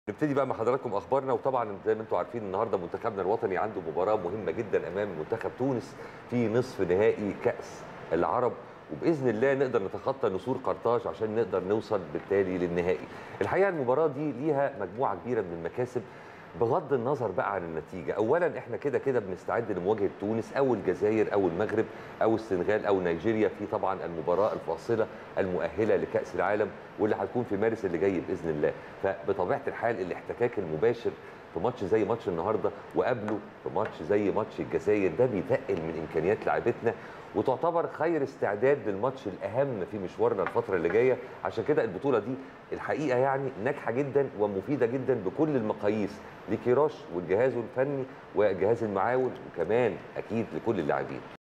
نبتدي بقى مع حضراتكم اخبارنا وطبعا زي ما انتم عارفين النهارده منتخبنا الوطني عنده مباراه مهمه جدا امام منتخب تونس في نصف نهائي كاس العرب وباذن الله نقدر نتخطى نسور قرطاج عشان نقدر نوصل بالتالي للنهائي. الحقيقه المباراه دي ليها مجموعه كبيره من المكاسب بغض النظر بقى عن النتيجه، اولا احنا كده كده بنستعد لمواجهه تونس او الجزائر او المغرب او السنغال او نيجيريا في طبعا المباراه الفاصله المؤهله لكاس العالم واللي هتكون في مارس اللي جاي باذن الله، فبطبيعه الحال الاحتكاك المباشر في ماتش زي ماتش النهارده وقبله في ماتش زي ماتش الجزائر ده بيتقل من امكانيات لاعبتنا وتعتبر خير استعداد للماتش الاهم في مشوارنا الفتره اللي جايه عشان كده البطوله دي الحقيقه يعني ناجحه جدا ومفيده جدا بكل المقاييس لكيروش والجهاز الفني والجهاز المعاون وكمان اكيد لكل اللاعبين